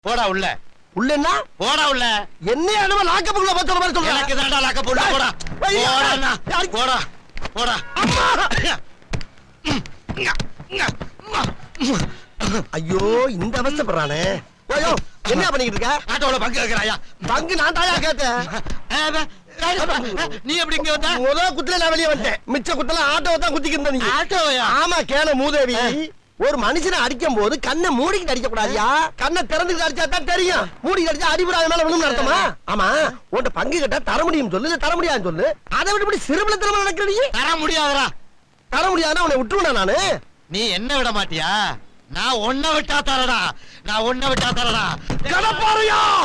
போடா உள்ள உள்ளன்னா போடா உள்ள என்ன அனுபவம் லாக்கப்புக்குள்ள போச்சு மாதிரி சொல்றேன் எனக்கு தாண்டா லாக்க போடா போடா ஐயா. போடா போடா போடா ஐயோ இந்த அவஸ்தைப்படுறானே ஐயோ என்ன பண்ணிக்கிட்டு இருக்க ஆட்டோல பங்கு வைக்கிறாயா பங்கு நான் தாயா கேட்டேன் நீ எப்படி இங்க வந்த முத குத்துல நான் வெளியே வந்துட்டேன் மிச்ச குத்தல ஆட்டோவை தான் குத்திக்கிட்டு இருந்த நீ ஆட்டோவையா ஆமா கேன மூதேவி ஒரு மனுஷனை அடிக்கும் போது கண்ணை மூடிக்கிட்டு அடிக்க கூடாதியா கண்ணை திறந்துக்கிட்டு அடிச்சா தான் தெரியும் மூடிக்கிட்டு அடிச்சா அடிபடாத மேல விழுந்து அர்த்தமா ஆமா உன்கிட்ட பங்கு கேட்டா தர முடியும் சொல்லு இல்ல தர முடியாதுன்னு சொல்லு அதை விட்டு இப்படி சிறுபல திறமை நடக்கிற நீ தர முடியாதுடா தர முடியாதுன்னா உன்னை விட்டுருவேன் நானு நீ என்ன விட மாட்டியா நான் ஒன்ன விட்டா தரடா நான் ஒன்ன விட்டா தரடா கடப்பாறையா